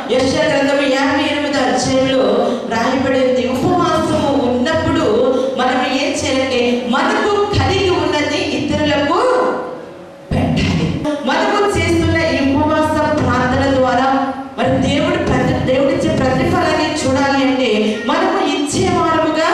యశ గ్రంథము యాభై ఎనిమిది అధ్యాయంలో రాయబడింది ఉపవాసము ఉన్నప్పుడు మనం ఏం చేయాలంటే మనకు కలిగి ఉన్నది ఇతరులకు పెట్టాలి మనము చేస్తున్న ఈ ఉపవాస ప్రార్థన ద్వారా మరి దేవుడు ప్రతి దేవుడిచ్చే ప్రతిఫలాన్ని చూడాలి అంటే మనము ఇచ్చేవారముగా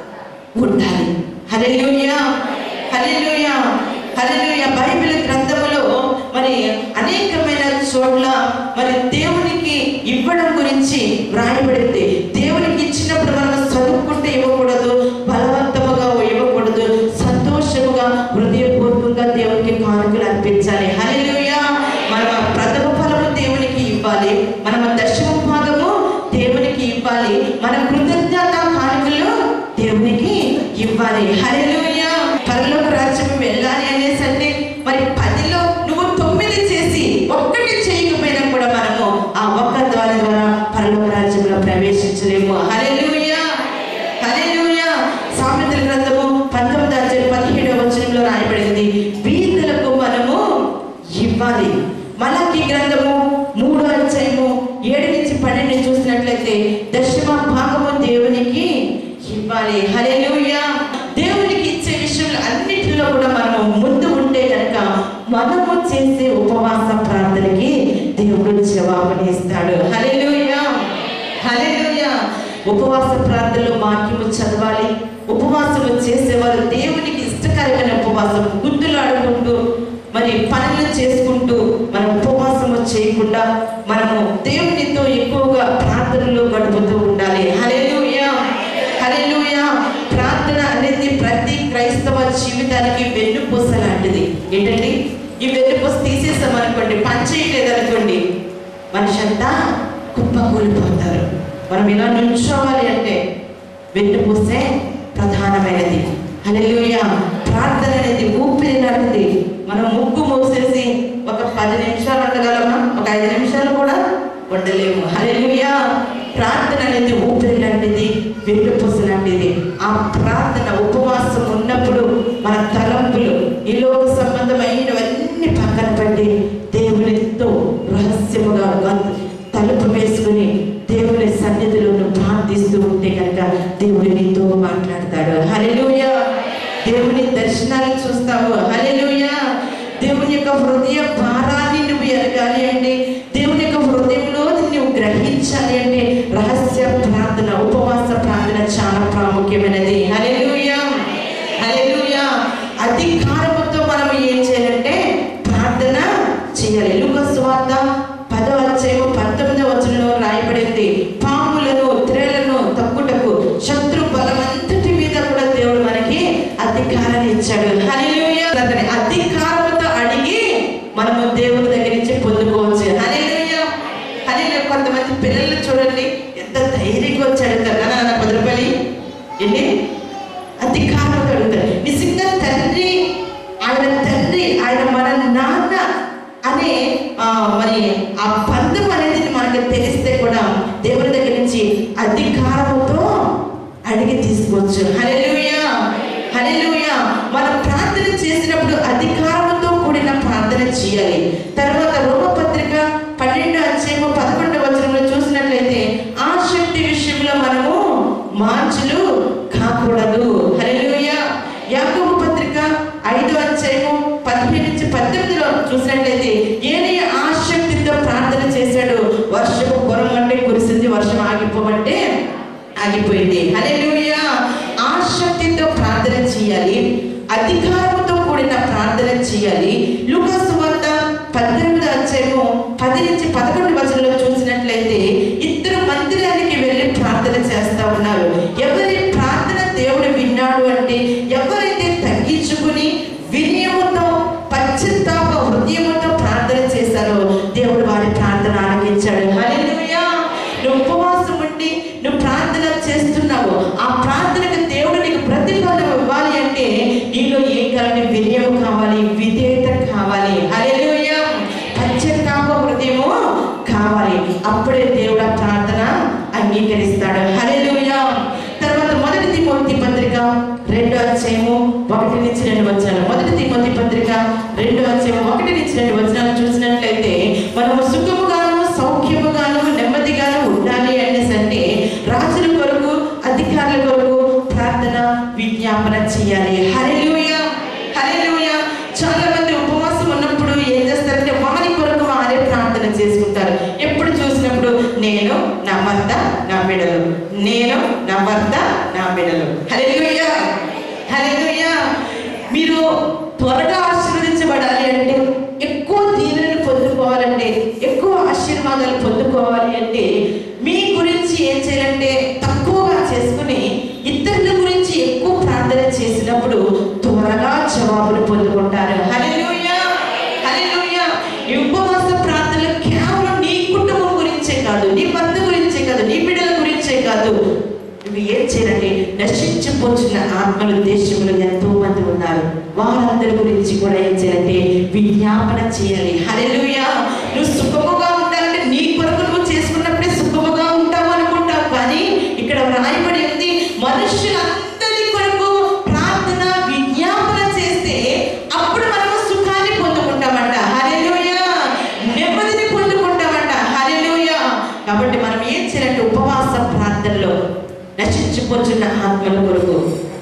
ఉండాలి హల్లెలూయా హల్లెలూయా హల్లెలూయా బైబిల్ గ్రంథములో మరి అనేకమైన చోట్ల మరి దేవునికి ఇవ్వడం గురించి వ్రాయబడింది దేవునికి ఇచ్చినప్పుడు మనం చదువుకుంటే ఇవ్వకూడదు బలవంతముగా ఇవ్వకూడదు సంతోషముగా హృదయపూర్వకంగా దేవునికి కానుకలు అర్పించాలి హల్లెలూయా మన ప్రథమ ఫలము దేవునికి ఇవ్వాలి మన దశమ భాగము దేవునికి ఇవ్వాలి మన కృతజ్ఞత కానుకలు దేవునికి ఇవ్వాలి హల్లెలూయా పరలోక రాజ్యం వెళ్ళాలి అనేసి అంటే మరి పదిలో నువ్వు తొమ్మిది చేసి ఒక్కటి చేయకపోయినా కూడా మనము ఆ ఒక్క ద్వారా ద్వారా పరలోక రాజ్యంలో ప్రవేశించలేము హల్లెలూయా హల్లెలూయా సామెతల గ్రంథము పంతొమ్మిది అధ్యాయం పదిహేడవ వచనంలో రాయబడింది బీదలకు మనము ఇవ్వాలి మలకి గ్రంథము మూడో అధ్యాయము ఏడు నుంచి పన్నెండు చూసినట్లయితే దశమ భాగము దేవునికి ఇవ్వాలి హల్లెలూయా దేవునికి ఇచ్చే విషయంలో అన్నిటిలో కూడా మనము ముందు ఉంటే కనుక మనము చేసే ఉపవాస ప్రార్థనకి దేవుడు జవాబునిస్తాడు హల్లెలూయా హల్లెలూయా ఉపవాస ప్రార్థనలో వాక్యము చదవాలి ఉపవాసము చేసేవారు దేవునికి ఇష్టకరమైన ఉపవాసం గుడ్డులు ఆడుకుంటూ మరి పనులు చేసుకుంటూ మనం ఉపవాసము చేయకుండా మనము దేవునితో ఎక్కువగా ప్రార్థనలో గడుపుతూ ఉండాలి హల్లెలూయా హల్లెలూయా ప్రార్థన అనేది ప్రతి క్రైస్తవ జీవితానికి వెన్నుపూస లాంటిది ఏంటండి ఈ వెన్నుపూస తీసేసాం అనుకోండి పని చేయలేదు అనుకోండి మనిషి అంతా కుప్పకూలిపోతారు మనం ఇలా నుంచోవాలి అంటే వెన్నుపూసే ప్రధానమైనది హల్లెలూయా ప్రార్థన అనేది ఊపిరి లాంటిది మనం ముక్కు మూసేసి ఒక పది నిమిషాలు ఉండగలమా ఒక ఐదు నిమిషాలు కూడా ఉండలేము హల్లెలూయా ప్రార్థన అనేది ఊపిరి లాంటిది వెన్నుపూస లాంటిది ఆ ప్రార్థన ఉపవాసం ఉన్నప్పుడు మన తలంపులు ఈ లోక సంబంధమైనవన్నీ పక్కన పెట్టి దేవునితో రహస్యముగా గం- తలుపు వేసుకుని దేవుని సన్నిధిలో నువ్వు ప్రార్థిస్తూ ఉంటే కనుక దేవుడు నీతో మాట్లాడతాడు హల్లెలూయా దేవుని దర్శనాలు చూస్తావు హల్లెలూయా దేవుని యొక్క హృదయ భారాన్ని నువ్వు ఎరగాలి అంటే దేవుని యొక్క హృదయంలో నువ్వు గ్రహించాలి అంటే రహస్య ప్రార్థన ఉపవాస ప్రార్థన చాలా ప్రాముఖ్యమైనది హల్లెలూయా హల్లెలూయా అధికారముతో మనం ఏం చేయాలంటే ప్రార్థన చేయాలి లూకాసు వార్త పదో అధ్యాయము పంతొమ్మిదో వచనంలో రాయబడింది పాములను త్రేలను తక్కుటకు శత్రు బలమంతటి మీద కూడా దేవుడు మనకి అధికారాన్ని ఇచ్చాడు హల్లెలూయా అతని అధికారముతో అడిగి మనము దేవుని దగ్గర నుంచి పొందుకోవచ్చు హల్లెలూయా హల్లెలూయా కొంతమంది పిల్లలు చూడండి ఎంత ధైర్యంగా వచ్చి అడుగుతారు నాన్న నా పది రూపాయలు ఏంటి అధికారంతో అడుగుతారు నిజంగా తండ్రి ఆయన తండ్రి ఆయన మన నాన్న అనే ఆ, మరి ఆ బంధం అనేది మనకు తెలిస్తే కూడా దేవుని దగ్గర నుంచి అధికారముతో అడిగి తీసుకోవచ్చు హల్లెలూయా హల్లెలూయా మనం ప్రార్థన చేసినప్పుడు అధికారముతో కూడిన ప్రార్థన చేయాలి తర్వాత రోమపత్రిక పన్నెండు అధ్యాయము పదకొండవ వచనంలో చూసినట్లయితే ఆ శక్తి విషయంలో మనము మార్చులు కాకూడదు హల్లెలూయా యాకోబు పత్రిక ఐదో అధ్యాయము పదిహేను నుంచి పద్దెనిమిదిలో చూసినట్లయితే ఏలియా ఆసక్తితో ప్రార్థన చేశాడు వర్షము కొరమంటే కురిసింది వర్షం ఆగిపోమంటే ఆగిపోయింది హల్లెలూయా ఆసక్తితో ప్రార్థన చేయాలి అధికారంతో కూడిన ప్రార్థన చేయాలి లూకాసు వార్త పద్దెనిమిది అధ్యాయము పది నుంచి పదకొండు వచనంలో చూసినట్లయితే ఇద్దరు మందిరానికి వెళ్ళి ప్రార్థన చేస్తా ఉన్నారు ఎవరి ప్రార్థన దేవుడు విన్నాడు అంటే ఎవరైతే తగ్గించుకుని వినయముతో పశ్చాత్తాప హృదయముతో ప్రార్థన చేశారో దేవుడు వారి ప్రార్థన ఆలకించాడు హల్లెలూయా నువ్వు ఉపవాసం ఉండి నువ్వు ప్రార్థన చేస్తున్నావు ఆ ప్రార్థనకు దేవుడు నీకు ప్రతిఫలం ఇవ్వాలి అంటే నీలో ఏం కావాలి వినయం కావాలి విధేయత కావాలి హల్లెలూయా పశ్చాత్తాప హృదయము కావాలి అప్పుడే దేవుడు ఆ ప్రార్థన అంగీకరిస్తాడు హల్లెలూయా తర్వాత మొదటి తిమోతి పత్రిక రెండో అధ్యాయము ఒకటి నుంచి రెండు వచనాలు మొదటి తిమోతి పత్రిక రెండో అధ్యాయం ఒకటి నుంచి రెండు వచనాలు చూసినట్లయితే మనము సుఖముగాను సౌఖ్యముగాను నెమ్మది బిడ్డలు నేను నా భర్త నా బిడ్డలు హల్లెలూయా హల్లెలూయా మీరు త్వరగా ఆశీర్వదించబడాలి అంటే ఎక్కువ దీవెనలు పొందుకోవాలంటే ఎక్కువ ఆశీర్వాదాలు పొందుకోవాలి అంటే మీ గురించి ఏం చేయాలంటే తక్కువగా చేసుకుని ఇతరుల గురించి ఎక్కువ ప్రార్థన చేసినప్పుడు త్వరగా జవాబులు పొందుకుంటారు హల్లెలూయా హల్లెలూయా ఈ ఉపవాస ప్రార్థనలు కేవలం నీ కుటుంబం గురించే కాదు నీ భర్త గురించే కాదు నీ బిడ్డల గురించే కాదు ఇవి ఏం చేయాలంటే నశించిపోతున్న ఆత్మలు దేశంలో ఎంతో మంది ఉన్నారు వారందరి గురించి కూడా ఏం చేయాలంటే విజ్ఞాపన చేయాలి హల్లెలూయా నువ్వు సుఖముగా ఉండాలంటే నీ కొరకు నువ్వు చేసుకున్నప్పుడే సుఖముగా ఉంటావు అనుకుంటావు కానీ ఇక్కడ రాయబడి ఉంది మనుషులందరి కొరకు ప్రార్థన విజ్ఞాపన చేస్తే అప్పుడు మనము సుఖాన్ని పొందుకుంటామంట హల్లెలూయా నెమ్మదిని పొందుకుంటామంట హల్లెలూయా కాబట్టి మనం ఏం చేయాలంటే ఉపవాస ప్రార్థనలో నశించిపోతున్న ఆత్మల కొరకు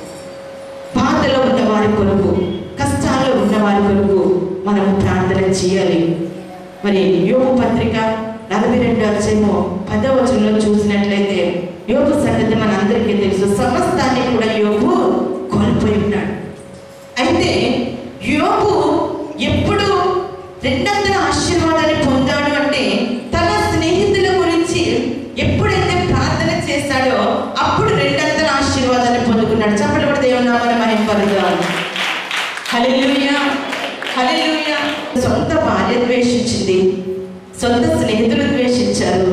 బాధలో ఉన్న వారి కొరకు కష్టాల్లో ఉన్న వారి కొరకు మనం ప్రార్థన చేయాలి మరి యోగు పత్రిక నలభై రెండు అధ్యాయము పదవ వచనంలో చూసినట్లయితే యోగు సంగతి మన అందరికీ తెలుసు సమస్తాన్ని కూడా యోగు కోల్పోయి ఉన్నాడు అయితే యోగు ఎప్పుడు రెండంతల ఆశీర్వాదాన్ని పొందాడు అంటే తన స్నేహితుల గురించి ఎప్పుడైతే ప్రార్థన చేశాడో అప్పుడు రెండంతల ఆశీర్వాదాన్ని పొందుకున్నాడు చెప్పలు కూడా దేవుని నామాన్ని మహింపరుగా హల్లెలూయా హల్లెలూయా సొంత భార్య ద్వేషించింది సొంత స్నేహితులు ద్వేషించారు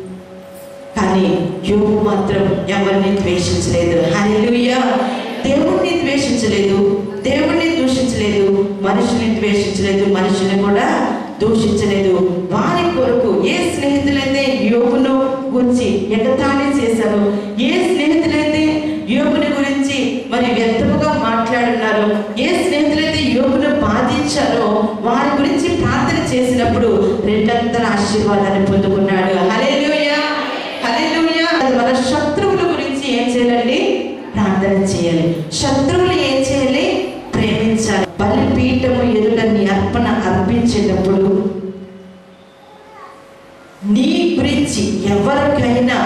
కానీ యోగు మాత్రం ఎవరిని ద్వేషించలేదు హల్లెలూయా దేవుణ్ణి ద్వేషించలేదు దేవుణ్ణి దూషించలేదు మనుషుని ద్వేషించలేదు మనుషుని కూడా దూషించలేదు వారి కొరకు ఏ స్నేహితులైతే యోగును గురించి ఎగతాళి చేశారో ఏ స్నేహితులైతే యోగుని గురించి మరి వ్యర్థముగా మాట్లాడున్నారో ఏ స్నేహితులైతే యోగును బాధించారో వారి గురించి ప్రార్థన చేసినప్పుడు రెండంతల ఆశీర్వాదాన్ని పొందుకున్నాడు హల్లెలూయా హల్లెలూయా మన శత్రువుల గురించి ఏం చేయాలండి ప్రార్థన చేయాలి శత్రువులు ఏం చేయాలి ప్రేమించాలి బలిపీఠము ఎదుట నీ అర్పణ అర్పించేటప్పుడు నీ గురించి ఎవరికైనా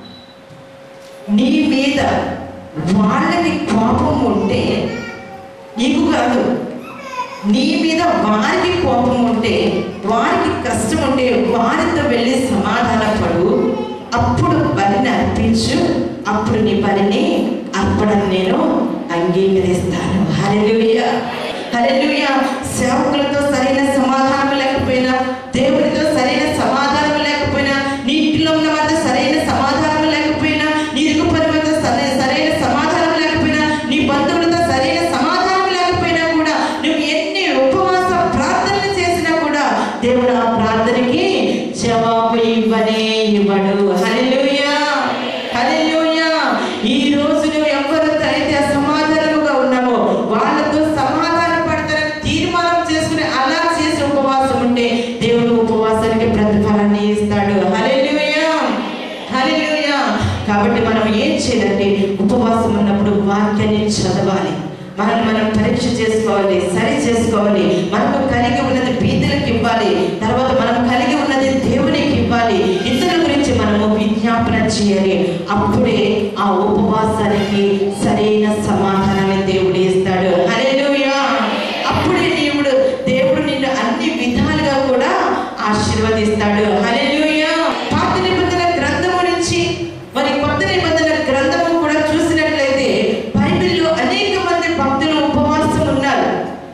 నీ మీద వాళ్ళకి కోపం ఉంటే నీకు కాదు నీ మీద వారికి కోపం ఉంటే వారికి కష్టం ఉంటే వారితో వెళ్ళి సమాధానపడు అప్పుడు బలిని అర్పించు అప్పుడు నీ బలిని అర్పడం నేను అంగీకరిస్తాను హల్లెలూయా హల్లెలూయా సేవకులతో సరైన సమాధానం లేకపోయినా దేవుడితో సరైన సమాధానం లేకపోయినా నీ ఇంటిలో ఉన్న వారితో సరైన సమాధానం లేకపోయినా నీ ఇరుగు పొరుగుతో సరైన సరైన సమాధానం లేకపోయినా నీ బంధువులతో సరైన సమాధానం లేకపోయినా కూడా నువ్వు ఎన్ని ఉపవాస ప్రార్థనలు చేసినా కూడా దేవుడు ఆ ప్రార్థనకి జవాబు ఇవ్వనే ఇవ్వడు హల్లెలూయా హల్లెలూయా ఈ రోజు నువ్వు ఎవరితో అయితే అసమాధానముగా ఉన్నావో వాళ్ళతో సమాధాన పడతారని తీర్మానం చేసుకుని అలా చేసి ఉపవాసం ఉంటే దేవుడు ఉపవాసానికి ప్రతిఫలాన్ని ఇస్తాడు హల్లెలూయా హల్లెలూయా కాబట్టి మనం ఏం చేయాలంటే ఉపవాసం ఉన్నప్పుడు వాక్యాన్ని చదవాలి మనం మనం పరీక్ష చేసుకోవాలి సరి చేసుకోవాలి మనకు కలిగి ఉన్నది బీదలకు ఇవ్వాలి తర్వాత మనం కలిగి ఉన్నది దేవునికి ఇవ్వాలి ఇతరుల గురించి మనము విజ్ఞాపన చేయాలి అప్పుడే ఆ ఉపవాసానికి సరైన సమాధానాన్ని దేవుడు ఇస్తాడు హల్లెలూయా అప్పుడే దేవుడు దేవుడు నిన్ను అన్ని విధాలుగా కూడా ఆశీర్వదిస్తాడు హల్లెలూయా పాత నిబంధన గ్రంథము నుంచి మరి కొత్త నిబంధన గ్రంథము కూడా చూసినట్లయితే బైబిల్లో అనేక మంది భక్తులు ఉపవాసం ఉన్నారు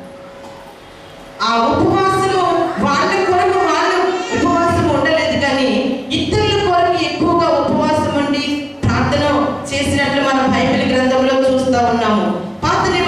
ఆ ఉపవాసము వాళ్ళ కొరకు వాళ్ళు ఉపవాసం ఉండలేదు కానీ ఇతరుల కొరకు ఎక్కువగా ఉపవాసం ఉండి ప్రార్థన చేసినట్లు మనం బైబిల్ గ్రంథంలో చూస్తా ఉన్నాము పాత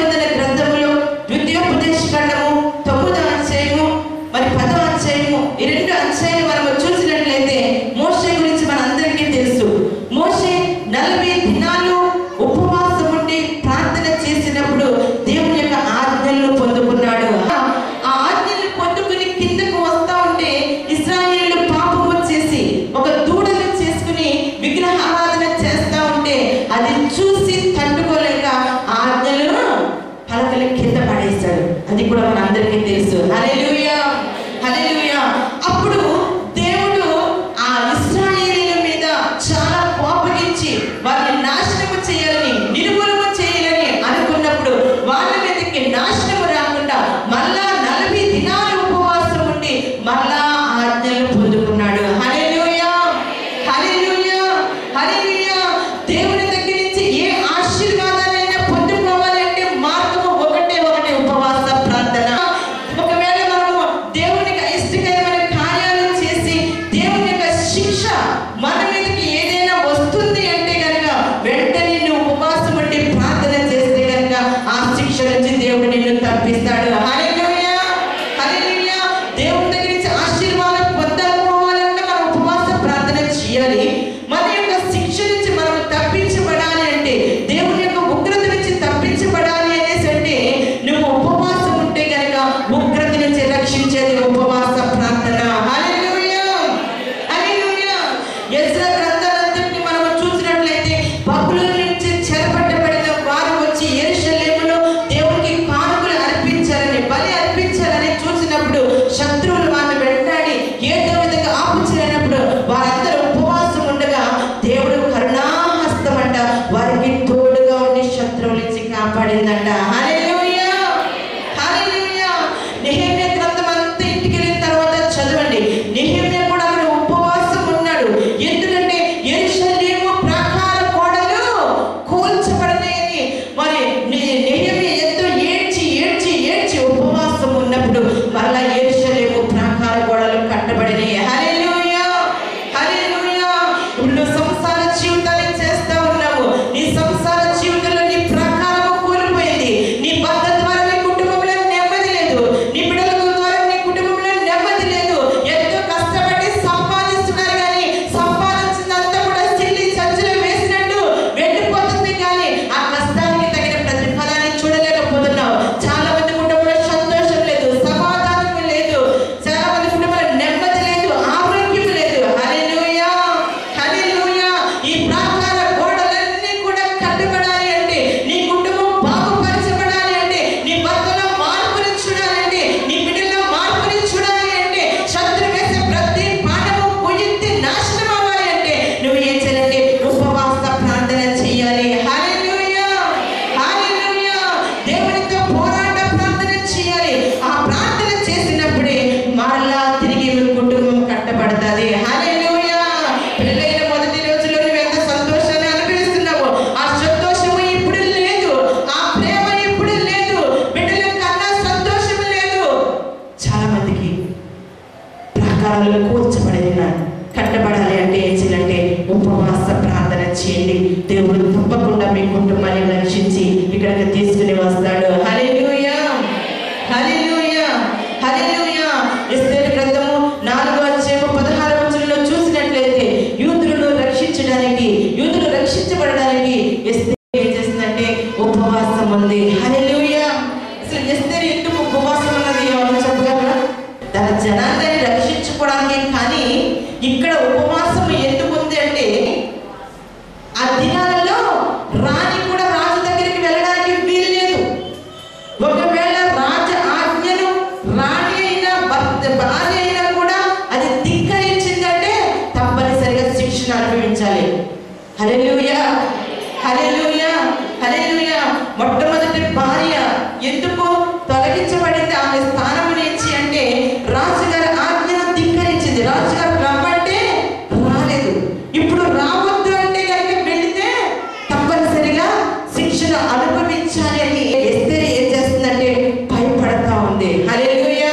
శిక్షణ అనుభవించాలి హల్లెలూయా హల్లెలూయా హల్లెలూయా మొట్టమొదటి భార్య ఎందుకు తొలగించబడింది ఆమె స్థానం నుంచి అంటే రాజుగారి ఆజ్ఞను ధిక్కరించింది రాజుగారు రమ్మంటే రాలేదు ఇప్పుడు రావద్దు అంటే కనుక వెళితే తప్పనిసరిగా శిక్షణ అనుభవించాలి అని ఎస్తేరి ఏం చేస్తుందంటే భయపడతా ఉంది హల్లెలూయా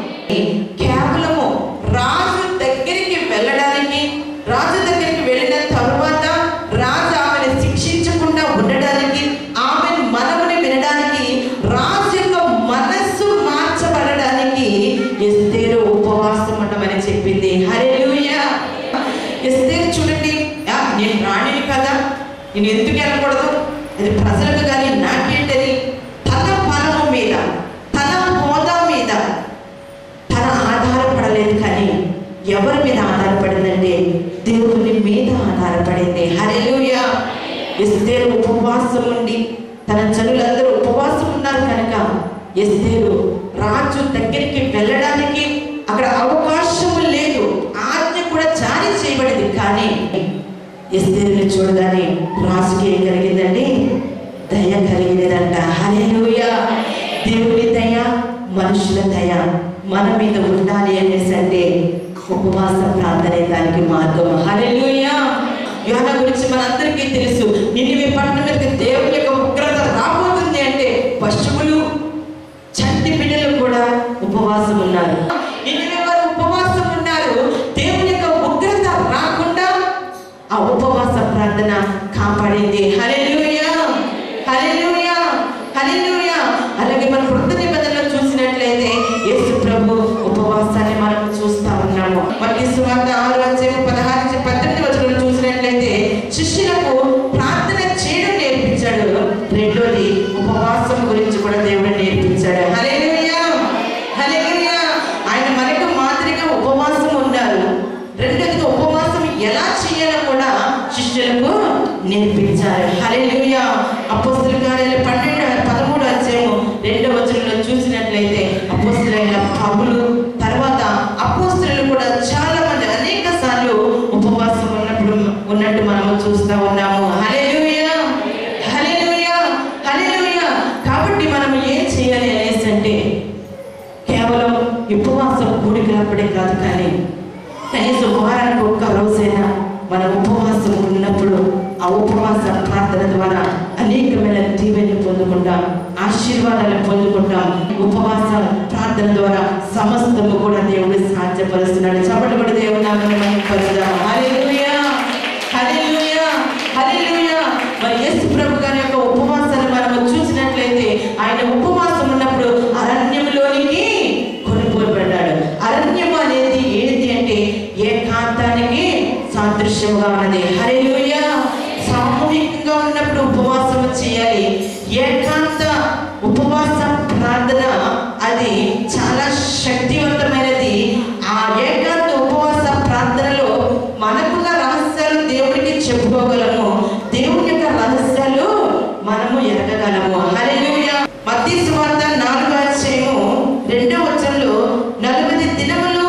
కేవలము రాజు దగ్గరికి వెళ్ళడానికి రాజు దగ్గరికి వెళ్ళిన తరువాత రాజు ఆమెను శిక్షించకుండా ఉండడానికి ఆమెను మనముని వినడానికి రాజు యొక్క మనస్సు మార్చబడడానికి ఎస్తేరు ఉపవాసం ఉండమని చెప్పింది హల్లెలూయా ఎస్తేరు చూడండి "ఆ, నేను రాణిని కదా నేను ఎందుకు వెళ్ళకూడదు అది ప్రజలకు కానీ నాకేంటది తన బలము మీద తన హోదా మీద తన ఆధారపడలేదు కానీ ఎవరి మీద ఆధారపడిందంటే దేవుని మీద ఆధారపడింది హల్లెలూయా ఎస్తేరు ఉపవాసం ఉండి తన జనులందరూ ఉపవాసం ఉన్నారు కనుక ఎస్తేరు రాజు దగ్గరికి వెళ్ళడానికి అక్కడ అవకాశం లేదు ఆజ్ఞ కూడా జారీ చేయబడింది కానీ ఎస్తేరుని చూడగానే రాజుకి ఏం కలిగిందండి దయ కలిగినదంట హల్లెలూయా దేవుని దయ మనుషుల దయ మన మీద ఉండాలి అనేసి అంటే ఉపవాస ప్రార్థనే దానికి మార్గం హల్లెలూయా యోన గురించి మనందరికీ తెలుసు నిన్ను పట్టణం మీదకి దేవుని యొక్క ఉగ్రత రాబోతుంది అంటే పశువులు చంటి బిడ్డలు కూడా ఉపవాసం ఉన్నారు ఎనిమిది వారు ఉపవాసం ఉన్నారు దేవుని యొక్క ఉగ్రత రాకుండా ఆ ఉపవాస ప్రార్థన కాపాడింది హల్లెలూయా హల్లెలూయా హల్లెలూయా అలాగే మన వృద్ధ నిబంధనలు చూసినట్లయితే యేసు ప్రభు ఉపవాసాన్ని మనం చూస్తా ఉన్నాము మళ్ళీ సువార్త ఆరు అధ్యాయం పదహారు నుంచి పద్దెనిమిది వచనం చూసినట్లయితే శిష్యులకు ప్రార్థన చేయడం నేర్పించాడు రెండోది ఉపవాసం గురించి కూడా దేవుడు నేర్పించాడు హల్లెలూయా హల్లెలూయా ఆయన మనకు మాదిరిగా ఉపవాసం ఉన్నారు రెండోదిగా ఉపవాసం ఎలా చేయాలో కూడా శిష్యులకు నేర్పించారు హల్లెలూయా అపోస్తుల కార్యాలు పన్నెండు పదమూడు అధ్యాయము రెండో వచనంలో చూసినట్లయితే అపోస్తులైన పౌలు తర్వాత అపోస్తులు కూడా చాలా మంది అనేక సార్లు ఉపవాసం ఉన్నప్పుడు ఉన్నట్టు మనము చూస్తా ఉన్నాము హల్లెలూయా హల్లెలూయా హల్లెలూయా కాబట్టి మనం ఏం చేయాలి అనేసి అంటే కేవలం ఉపవాసం కూడికలప్పుడే కాదు కానీ కనీసం వారానికి ఒక్క రోజైనా మన ఉపవాసం ఉన్నప్పుడు ఆ ఉపవాస ప్రార్థన ద్వారా అనేకమైన దీవెని పొందుకుంటాం ఆశీర్వాదాలు పొందుకుంటాం ఉపవాస ప్రార్థన ద్వారా సమస్తము కూడా దేవుడు సాధ్యపరుస్తున్నాడు చప్పటి కూడా దేవుడు నామని మనం పరుదాం హల్లెలూయా హల్లెలూయా హల్లెలూయా మరి యేసు ప్రభు గారి యొక్క ఉపవాసాన్ని మనం చూసినట్లయితే ఆయన ఉపవాసం ఉన్నప్పుడు అరణ్యంలోనికి కొనుక్కోబడ్డాడు అరణ్యం అనేది ఏంటి అంటే ఏకాంతానికి సాదృశ్యంగా ఉన్నది హల్లెలూయా సామూహికంగా ఉన్నప్పుడు ఉపవాసం చేయాలి ఏకాంత ఉపవాస ప్రార్థన అది చాలా శక్తివంతమైనది ఆ ఏకాంత ఉపవాస ప్రార్థనలో మనకున్న రహస్యాలు దేవుడికి చెప్పుకోగలము దేవుని యొక్క రహస్యాలు మనము ఎరగగలము హల్లెలూయా మత్తయి సువార్త నాలుగో అధ్యాయము రెండో వచనంలో నలభై దినములు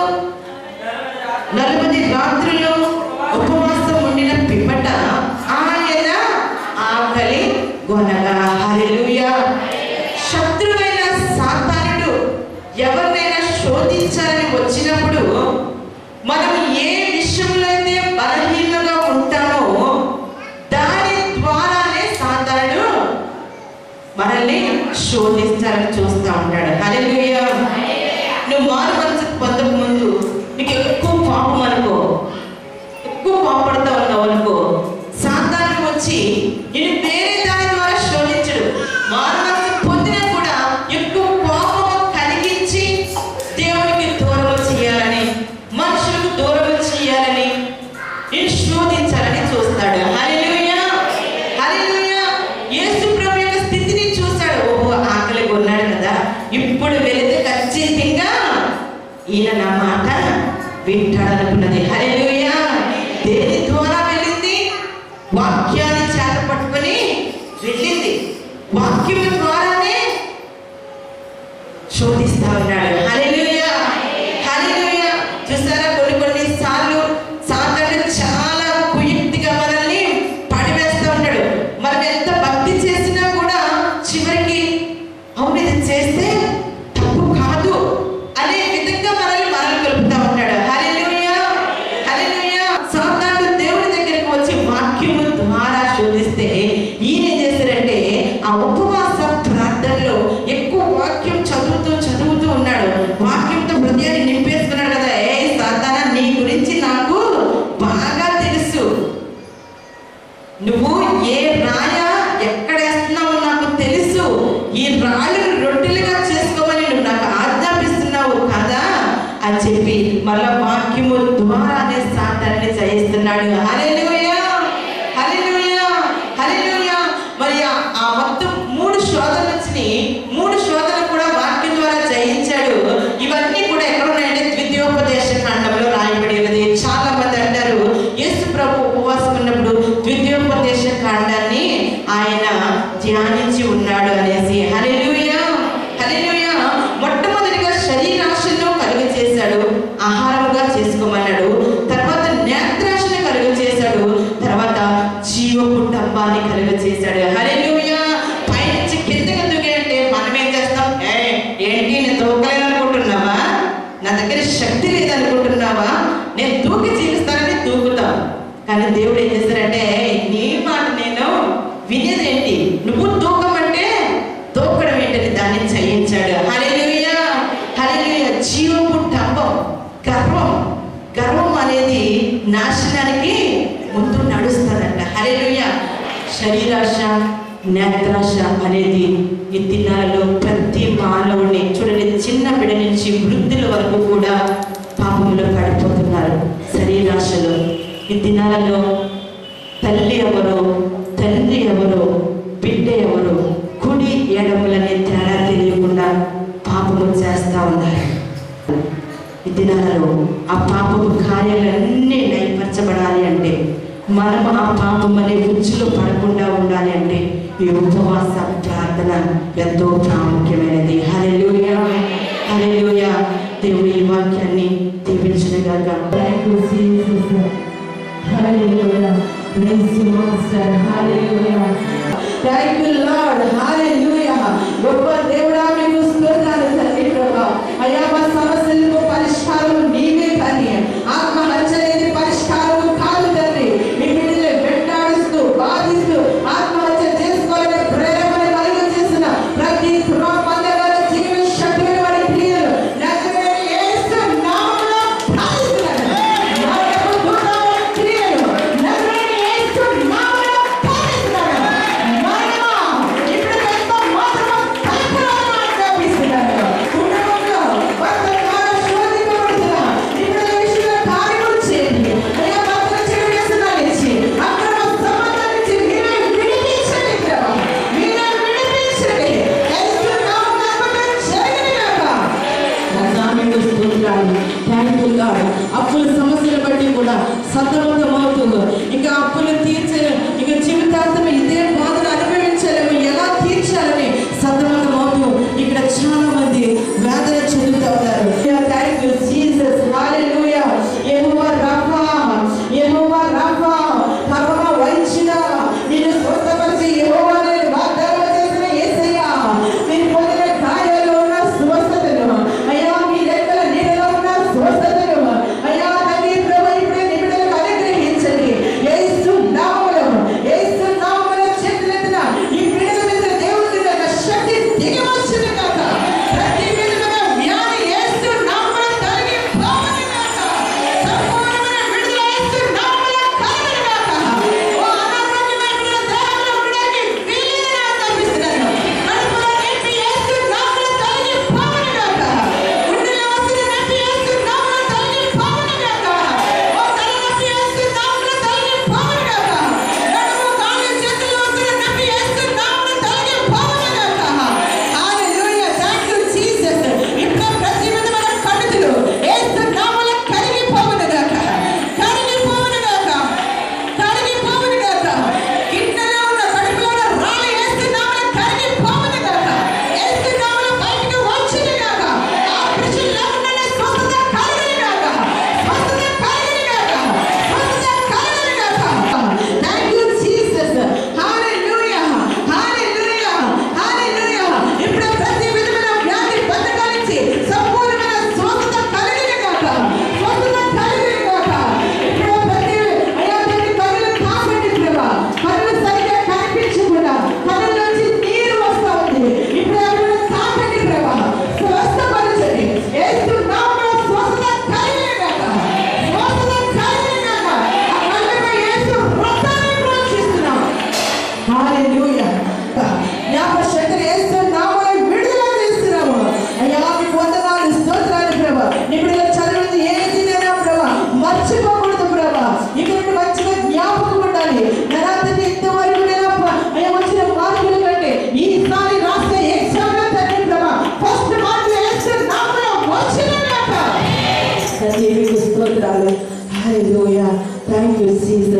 నలభై రాత్రులు ఉపవాసం ఉండిన పిమ్మట ఆయన ఆకలి గొనగా హల్లెలూయా శత్రువైన సాతానుడు ఎవరినైనా శోధించాలని వచ్చినప్పుడు మనం ఏ విషయంలో అయితే బలహీనంగా ఉంటామో దాని ద్వారానే సాతానుడు మనల్ని శోధిస్తారని చూస్తూ ఉంటాడు హల్లెలూయా నువ్వు మారు మనసు పొందక ముందు నీకు ఎక్కువ పాపం అనుకో ఎక్కువ కోపడతా ఉన్నావు అనుకో సాతాను వచ్చి నేను వేరే దాని ద్వారా శోధించడు మారు మనసు పొందినా కూడా ఎక్కువ కోపం కలిగించి దేవునికి దూరం చేయాలని మనుషులకు దూరం చేయాలని నేను శోధించాలని చూస్తాడు హల్లెలూయా హల్లెలూయా యేసు ప్రభు యొక్క స్థితిని చూశాడు ఓహో ఆకలి కొన్నాడు కదా ఇప్పుడు వెళితే ఖచ్చితంగా ఈయన నా మాట వింటాడనుకున్నది హల్లెలూయా దేని ద్వారా వెళ్ళింది వాక్యాన్ని చేత పట్టుకొని వెళ్ళింది వాక్యం ద్వారానే శోధిస్తా ఉన్నాడు హల్లెలూయా హల్లెలూయా చూసారా కొన్ని కొన్ని సార్లు సాతాను చాలా నువ్వు ఏ రాయ ఎక్కడ వేస్తున్నావో నాకు తెలుసు ఈ రాళ్ళను రొట్టెలుగా చేసుకోమని నువ్వు నాకు ఆజ్ఞాపిస్తున్నావు కదా అని చెప్పి మళ్ళా వాక్యము ద్వారానే సాతాన్ని జయిస్తున్నాడు హల్లెలూయా హల్లెలూయా హల్లెలూయా మరి ఆ- ఆ మొత్తం మూడు శోధనలు వచ్చినాయి మూడు శోధనలు కూడా వాక్యం ద్వారా జయించాడు ఇవన్నీ కూడా ఎక్కడ ఉన్నాయంటే ద్వితీయోపదేశ కాండంలో రాయబడి ఉన్నది చాలా మంది అంటారు యేసు ప్రభు ఉపవాసం ఉన్నప్పుడు ద్వితీయోపదేశ కాండాన్ని ఆయన ధ్యానించి ఉన్నాడు అనేసి హల్లెలూయా హల్లెలూయా మొట్టమొదటిగా శరీరాశను కలుగు చేశాడు ఆహారముగా చేసుకోమన్నాడు తర్వాత నేత్రాశను కలుగు చేశాడు తర్వాత జీవపు డబ్బాని కలుగు చేశాడు హల్లెలూయా పైనుంచి కిందకి దూకేయంటే మనం ఏం చేస్తాం ఏ ఏంటి నేను దూకలేను అనుకుంటున్నావా నా దగ్గర శక్తి లేదనుకుంటున్నావా నేను దూకి జీవిస్తానని దూకుతాం కానీ దేవుడు ఏం చేస్తాడంటే నీ మాట నేను వినేదేంటి నువ్వు దూకమంటే దూకడం ఏంటని దాన్ని జయించాడు హల్లెలూయా హల్లెలూయా జీవపు డబ్బం గర్వం గర్వం అనేది నాశనానికి ముందు నడుస్తుందంట హల్లెలూయా శరీరాశ నేత్రాశ అనేది ఈ దినాలలో ప్రతి మానవుడిని చూడండి చిన్న బిడ్డ నుంచి వృద్ధుల వరకు కూడా పాపంలో పడిపోతున్నారు శరీరాశలో ఈ దినాలలో తల్లి ఎవరో తండ్రి ఎవరో బిడ్డ ఎవరో కుడి ఎడములనే తేడా తెలియకుండా పాపము చేస్తా ఉన్నారు ఈ దినాలలో ఆ పాపపు కార్యాలన్నీ నయపరచబడాలి అంటే మనం ఆ పాపం అనే ఉచ్చులో పడకుండా ఉండాలి అంటే ఈ ఉపవాస ప్రార్థన ఎంతో ప్రాముఖ్యమైనది హల్లెలూయా హల్లెలూయా దేవుడి ఈ వాక్యాన్ని దీవించగాక Hallelujah. Praise you, Master. Hallelujah. Thank you, Lord. Hallelujah. గొప్ప దేవుడా మీకు స్తోత్రాలు తండ్రి ప్రభా అయ్యా మా సమస్యలకు పరిష్కారం నీవే తండ్రి ఆత్మహత్య అనేది పరిష్కారం కాదు తండ్రి మీ బిడ్డలు వెంటాడుస్తూ బాధిస్తూ ఆత్మహత్య చేసుకోవాలని ప్రేరణ కలుగు చేసిన ప్రతి ధృవపందగల జీవ శక్తిని వారి క్రియలు నజరేయుడు యేసు నామములో ప్రార్థిస్తున్నాను. నా యొక్క దూతమైన క్రియలు నజరేయుడు యేసు నామములో ప్రార్థిస్తున్నాను. మహిమ ఇప్పుడు ఎంతో మాత్రము తలపురాలను ఆజ్ఞాపిస్తున్నాను. కుటుంబంలో భర్త ద్వారా శోధింపబడుతున్న ఇప్పుడు ఈ విషయంలో కార్యములు చేయండి. అయ్యా భర్తను చెడు వ్యసనాల నుంచి, అక్రమ సంబంధాల నుంచి మీరే విడిపించండి ప్రభా. మీరే విడిపించండి. యేసు నామములో అద్భుతం జరగనిగాక. నజామీకు స్తోత్రాలు. Thank you, Lord. అప్పుల సమస్యలు బట్టి కూడా సతమతం అవుతుంది ఇక అప్పులు తీర్చలేము ఇక జీవితాంతం ఇదే బాధను అనుభవించలేము ఎలా తీర్చాలని సతమతం అవుతూ ఇక్కడ చాలా మంది వేదన చెందుతూ ఉన్నారు thank you Jesus hallelujah Jehovah Rapha Jehovah Rapha కర్మ వైచిన నిన్ను స్వస్థపరిచి యెహోవా నేను వాగ్దానం చేసిన యేసయ్యా మీరు పొందిన గాయాల్లో ఉన్న స్వస్థతను అయ్యా మీ రెక్కల నీడలో ఉన్న స్వస్థతను అయ్యా తండ్రి ప్రభు ఇప్పుడే నిబిడలకు అనుగ్రహించండి యేసు నామములో యేసు నామములో చేతులెత్తిన ఈ బిడ్డల మీద దేవుని యొక్క శక్తి దిగి వచ్చును కాక ప్రతి విధమైన వ్యాధి యేసు నామములో తొలగి పోవును కాక సంపూర్ణమైన విడుదల యేసు నామములో కలుగును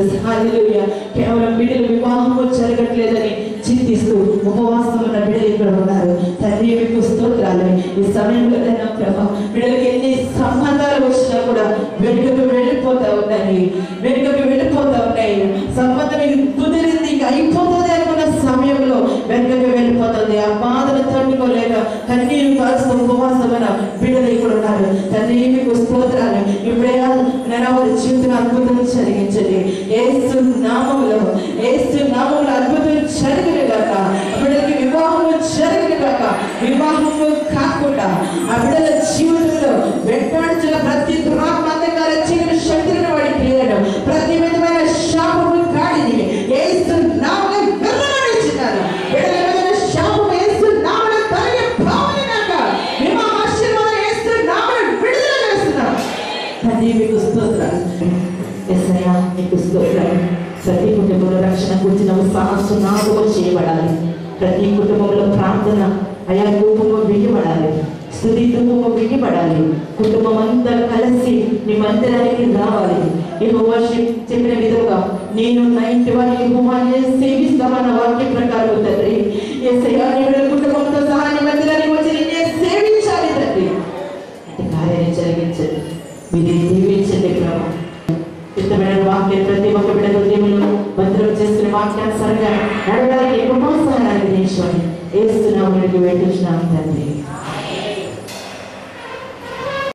జీసస్ హల్లెలూయా కేవలం బిడ్డలు వివాహము జరగట్లేదని చింతిస్తూ ఉపవాసం ఉన్న బిడ్డలు ఇక్కడ ఉన్నారు తండ్రి మీకు స్తోత్రాలు ఈ సమయంలో నా ప్రభా బిడ్డలకి ఎన్ని సంబంధాలు వచ్చినా కూడా వెనుకకు వెళ్ళిపోతా ఉన్నాయి వెనుకకు వెళ్ళిపోతా ఉన్నాయి సంబంధం ఇది కుదిరింది ఇంకా అయిపోతుంది అనుకున్న సమయంలో వెనుకకు వెళ్ళిపోతుంది ఆ బాధను తట్టుకోలేక కన్నీరు కాల్స్తూ ఉపవాసమైన బిడ్డలు ఇక్కడ ఉన్నారు తండ్రి మీకు స్తోత్రాలు ఇప్పుడే నేను వారి జీవితం అద్భుతం జరిగించండి ఏసు నామంలో ఏసు నామంలో అద్భుతం జరిగిన కాక బిడ్డలకి వివాహము జరిగిన కాక వివాహము కాకుండా ఆ బిడ్డల జీవితంలో వెంటాడుచున్న ప్రతి దురాత్మ అంధకార చీకటి శక్తులను వాడికి తీయడం ప్రతి విధమైన శాపము కాడిని ఏసు నామంలో విర్రమనిచ్చినారు బిడ్డల మీద శాపము ఏసు నామంలో తొలగి పోయినాక వివాహ ఆశీర్వాదం ఏసు నామంలో విడుదల చేస్తున్నాం తండ్రి మీకు స్తోత్రాలు ఎస్ఐయా మీకు స్తోత్రాలు ప్రతి కుటుంబంలో రక్షణ కూర్చిన సాహసం నాతో చేయబడాలి ప్రతి కుటుంబంలో ప్రార్థన అయా రూపము విడిపడాలి స్థుతి రూపము విడిపడాలి కుటుంబం అంతా కలిసి నీ మందిరానికి రావాలి ఈ వర్షిప్ చెప్పిన విధంగా నేను నైన్టీ వన్ యెహోవానే సేవిస్తామన్న వాక్య ప్రకారం తండ్రి ఎస్ఐయా నీ బిడ్డల కుటుంబంతో సహా నీ మందిరానికి వచ్చి నిన్నే సేవించాలి తండ్రి అంటే కార్యాన్ని జరిగించండి మీరు దీవించండి ప్రభు ఇష్టమైన వాక్యం ప్రతి ఒక్క బిడ్డ హృదయంలో భద్రం చేసుకునే వాక్యానుసారంగా నడవడానికి ఉపమాసాన్ని అనుగ్రహించమని ఏస్తున్నాము వెళ్ళి వెళ్ళుచున్నాం తండ్రి